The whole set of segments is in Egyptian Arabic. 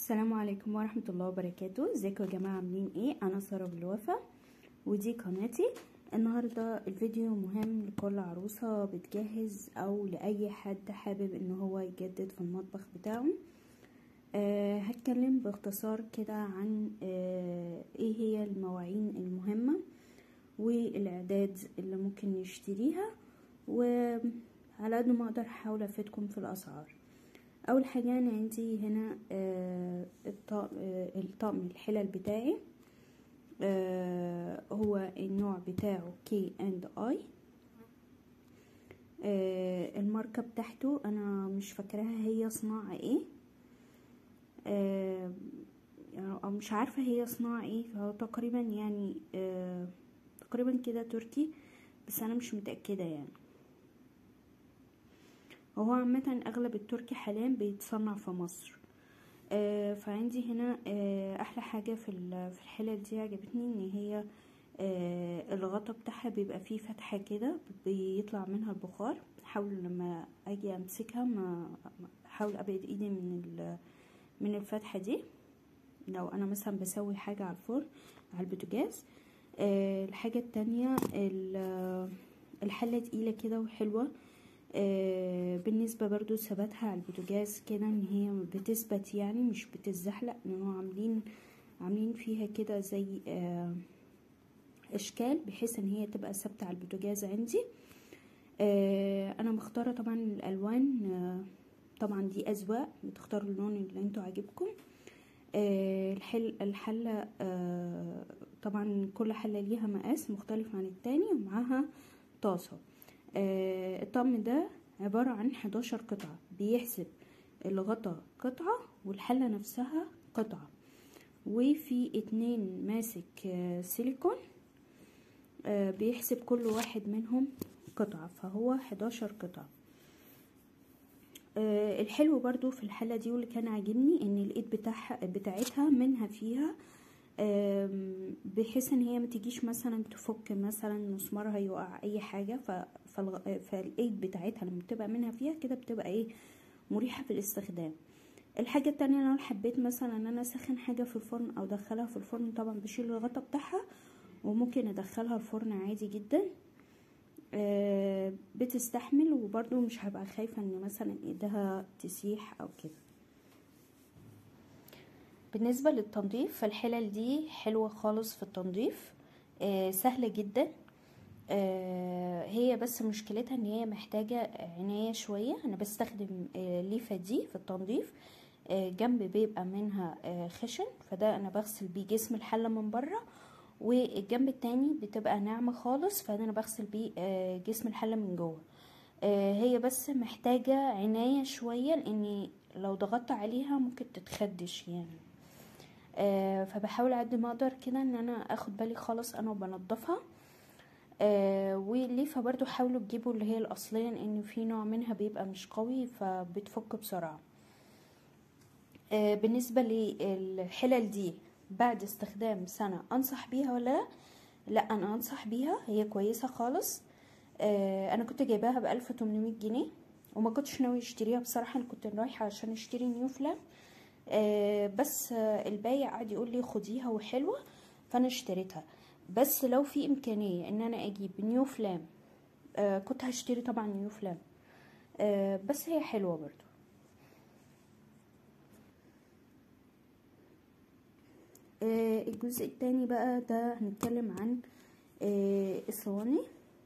السلام عليكم ورحمة الله وبركاته ازيكم يا جماعة عاملين ايه انا سارة بالوفا ودي قناتي النهاردة الفيديو مهم لكل عروسة بتجهز او لاي حد حابب ان هو يجدد في المطبخ بتاعه آه هتكلم باختصار كده عن آه ايه هي المواعين المهمة والاعداد اللي ممكن نشتريها وعلى قد ما اقدر احاول افيدكم في الاسعار اول حاجه انا عندي هنا آه الطقم الحلل بتاعي آه هو النوع بتاعه كي اند اي الماركه بتاعته انا مش فاكراها هي صناعه ايه آه او مش عارفه هي صناعه ايه فهو تقريبا يعني آه تقريبا كده تركي بس انا مش متاكده يعني وهو عامة أغلب التركي حاليا بيتصنع في مصر آه فعندي هنا آه أحلى حاجة في في الحلل دي عجبتني إن هي آه الغطا بتاعها بيبقى فيه فتحة كده بيطلع منها البخار حاول لما أجي أمسكها ما أحاول أبعد إيدي من من الفتحة دي لو أنا مثلا بسوي حاجة على الفرن على البوتاجاز آه الحاجة التانية الحلة تقيلة كده وحلوة آه بالنسبة برضو ثباتها على البوتاجاز كده ان هي بتثبت يعني مش بتتزحلق لانه عاملين عاملين فيها كده زي آه اشكال بحيث ان هي تبقى ثابتة على البوتاجاز عندي آه انا مختارة طبعا الالوان طبعا دي اذواق بتختاروا اللون اللي انتوا عاجبكم الحل الحلة طبعا كل حلة ليها مقاس مختلف عن التاني ومعاها طاسة آه الطقم ده عبارة عن 11 قطعة بيحسب الغطا قطعة والحلة نفسها قطعة وفي اتنين ماسك آه سيليكون آه بيحسب كل واحد منهم قطعة فهو 11 قطعة الحلو برضو في الحلة دي واللي كان عاجبني ان الايد بتاعها بتاعتها منها فيها بحيث ان هي ما تجيش مثلا تفك مثلا مسمارها يقع اي حاجه فالايد بتاعتها لما بتبقى منها فيها كده بتبقى ايه مريحه في الاستخدام الحاجه التانية لو حبيت مثلا ان انا اسخن حاجه في الفرن او ادخلها في الفرن طبعا بشيل الغطا بتاعها وممكن ادخلها الفرن عادي جدا آه بتستحمل وبرده مش هبقى خايفه ان مثلا ايدها تسيح او كده بالنسبة للتنظيف فالحلل دي حلوة خالص في التنظيف آه سهلة جدا آه هي بس مشكلتها ان هي محتاجة عناية شوية انا بستخدم آه ليفة دي في التنظيف آه جنب بيبقى منها آه خشن فده انا بغسل بيه جسم الحلة من بره والجنب التاني بتبقى ناعمة خالص فده انا بغسل بيه آه جسم الحلة من جوه آه هي بس محتاجة عناية شوية لاني لو ضغطت عليها ممكن تتخدش يعني آه فبحاول قد ما اقدر كده ان انا اخد بالي خالص انا وبنضفها آه والليفه برضو حاولوا تجيبوا اللي هي الاصليه لان في نوع منها بيبقى مش قوي فبتفك بسرعه آه بالنسبه للحلل دي بعد استخدام سنه انصح بيها ولا لا لا انا انصح بيها هي كويسه خالص آه انا كنت جايباها ب 1800 جنيه وما كنتش ناوي اشتريها بصراحه انا كنت رايحه عشان اشتري نيو فلام آه بس آه البايع قعد يقول لي خديها وحلوه فانا اشتريتها بس لو في امكانيه ان انا اجيب نيو فلام آه كنت هشتري طبعا نيو فلام آه بس هي حلوه برضو آه الجزء التاني بقى ده هنتكلم عن آه الصواني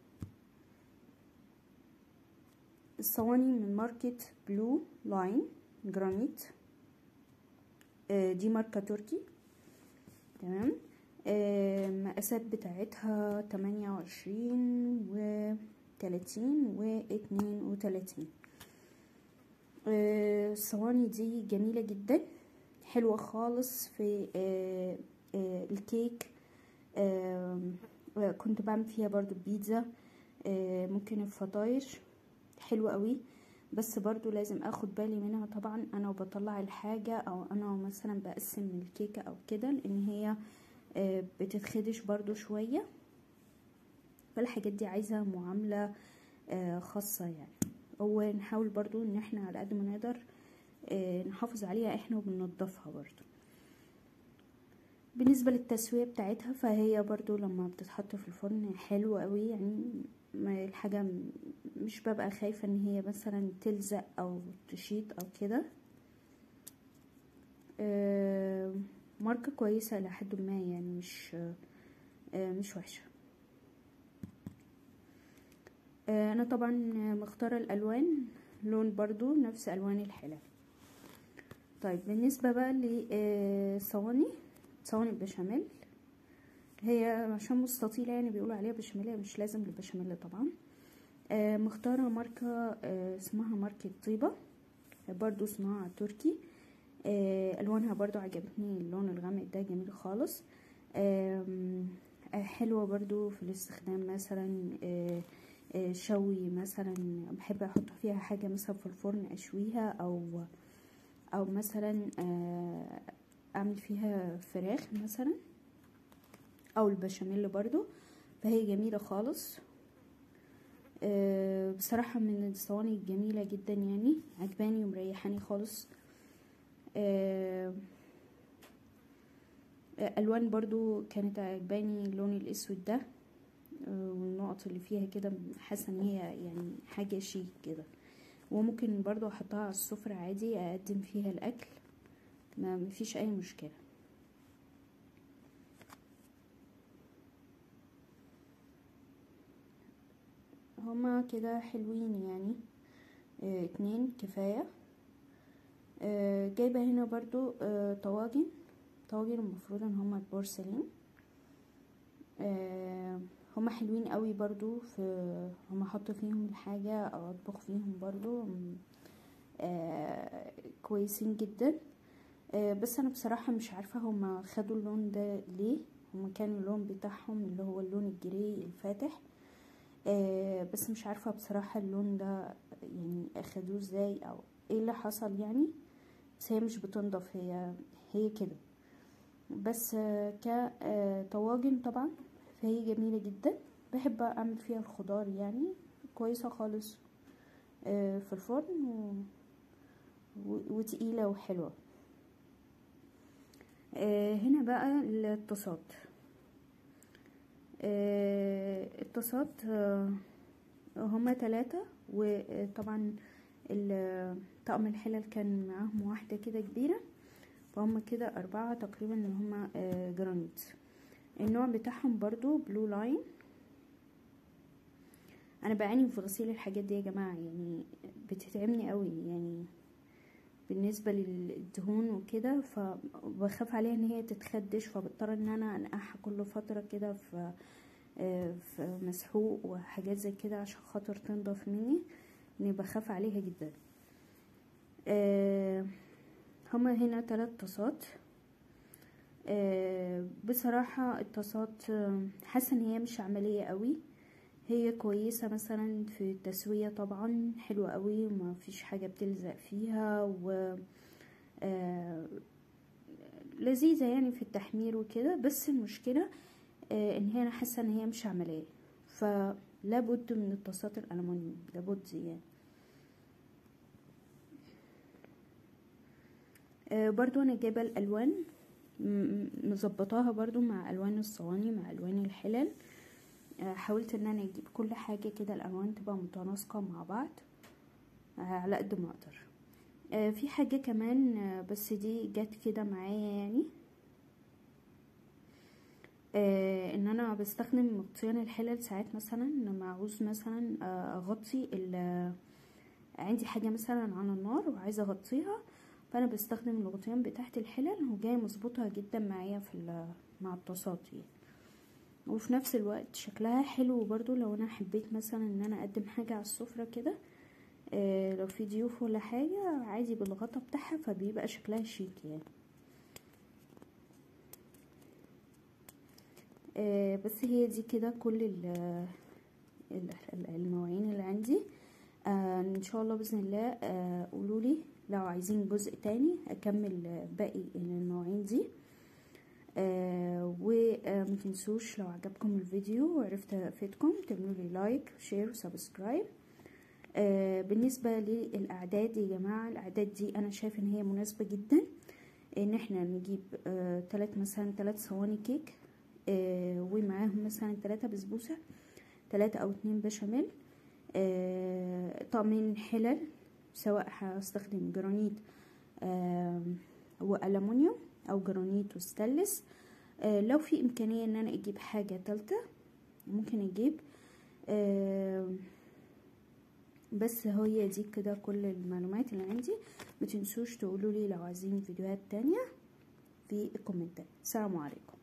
الصواني من ماركة بلو لاين جرانيت دي ماركة تركي تمام المقاسات بتاعتها تمانية وعشرين وتلاتين واتنين وتلاتين الصواني دي جميلة جدا حلوة خالص في الكيك كنت بعمل فيها برضو بيتزا ممكن الفطاير حلوة قوي بس برضو لازم اخد بالي منها طبعا انا وبطلع الحاجة او انا مثلا بقسم الكيكة او كده لان هي بتتخدش برضو شوية فالحاجات دي عايزة معاملة خاصة يعني ونحاول برضو ان احنا على قد ما نقدر آه نحافظ عليها احنا وبننضفها برضو بالنسبة للتسوية بتاعتها فهي برضو لما بتتحط في الفرن حلو قوي يعني ما الحاجة مش ببقى خايفة ان هي مثلا تلزق او تشيط او كده آه ماركة كويسة لحد ما يعني مش آه مش وحشة آه انا طبعا مختارة الالوان لون برضو نفس الوان الحلل طيب بالنسبة بقى للصواني صواني البشاميل هي عشان مستطيلة يعني بيقولوا عليها بشاميل مش لازم البشاميل طبعا آه مختارة ماركة آه اسمها ماركة طيبة برضو صناعة تركي آه الوانها برضو عجبتني اللون الغامق ده جميل خالص حلوة برضو في الاستخدام مثلا شوي مثلا بحب احط فيها حاجة مثلا في الفرن اشويها او او مثلا اعمل فيها فراخ مثلا او البشاميل برضو فهي جميلة خالص أه بصراحة من الصواني الجميلة جدا يعني عجباني ومريحاني خالص أه الوان برضو كانت عجباني اللون الاسود ده أه والنقط اللي فيها كده حاسة ان هي يعني حاجة شيك كده وممكن برضو احطها على السفرة عادي اقدم فيها الاكل ما مفيش اي مشكلة هما كده حلوين يعني اه اتنين كفاية اه جايبة هنا برضو اه طواجن طواجن المفروض ان هما بورسلين اه هما حلوين قوي برضو في هما حط فيهم الحاجة او اطبخ فيهم برضو اه كويسين جدا اه بس انا بصراحة مش عارفة هما خدوا اللون ده ليه هما كان اللون بتاعهم اللي هو اللون الجري الفاتح آه بس مش عارفة بصراحة اللون ده يعني اخدوه ازاي او ايه اللي حصل يعني بس هي مش بتنضف هي هي كده بس آه كطواجن طبعا فهي جميلة جدا بحب اعمل فيها الخضار يعني كويسة خالص آه في الفرن و... و... وتقيلة وحلوة هنا بقى الطاسات الطاسات هما ثلاثة وطبعا طقم الحلل كان معاهم واحدة كده كبيرة فهم كده أربعة تقريبا اللي هما جرانيت النوع بتاعهم برضو بلو لاين انا بعاني في غسيل الحاجات دي يا جماعة يعني بتتعبني قوي يعني بالنسبة للدهون وكده فبخاف عليها ان هي تتخدش فبضطر ان انا انقعها كل فترة كده في في مسحوق وحاجات زي كده عشان خاطر تنضف مني اني بخاف عليها جدا هما هنا ثلاث طاسات بصراحة الطاسات حاسة ان هي مش عملية قوي هي كويسة مثلا في التسوية طبعا حلوة قوي وما فيش حاجة بتلزق فيها و لذيذة يعني في التحمير وكده بس المشكلة ان هي انا حاسة ان هي مش عملية فلابد من الطاسات الالومنيوم لابد يعني برضو انا جايبة الالوان مظبطاها برضو مع الوان الصواني مع الوان الحلل حاولت ان انا اجيب كل حاجة كده الالوان تبقى متناسقة مع بعض على قد ما اقدر في حاجة كمان بس دي جت كده معايا يعني ان انا بستخدم مغطيان الحلل ساعات مثلا لما عاوز مثلا اغطي عندي حاجة مثلا على النار وعايزة اغطيها فانا بستخدم الغطيان بتاعت الحلل وجاية مظبوطة جدا معايا في مع الطاسات يعني وفي نفس الوقت شكلها حلو برضو لو انا حبيت مثلا ان انا اقدم حاجة على السفرة كده آه لو في ضيوف ولا حاجة عادي بالغطا بتاعها فبيبقى شكلها شيك يعني آه بس هي دي كده كل المواعين اللي عندي آه ان شاء الله باذن الله آه قولولي لو عايزين جزء تاني اكمل باقي المواعين دي آه وما تنسوش لو عجبكم الفيديو وعرفت افيدكم تعملوا لي لايك وشير وسبسكرايب آه بالنسبة للأعداد يا جماعة الأعداد دي أنا شايفة إن هي مناسبة جدا إن احنا نجيب آه تلات مثلا تلات صواني كيك آه ومعاهم مثلا تلاتة بسبوسة تلاتة أو اتنين بشاميل آه طقمين حلل سواء هستخدم جرانيت آه وألمونيوم أو جرانيت وستانلس آه لو في إمكانية إن أنا أجيب حاجة تالتة ممكن أجيب آه بس هي دي كده كل المعلومات اللي عندي ما تنسوش تقولوا لي لو عايزين فيديوهات تانية في الكومنتات السلام عليكم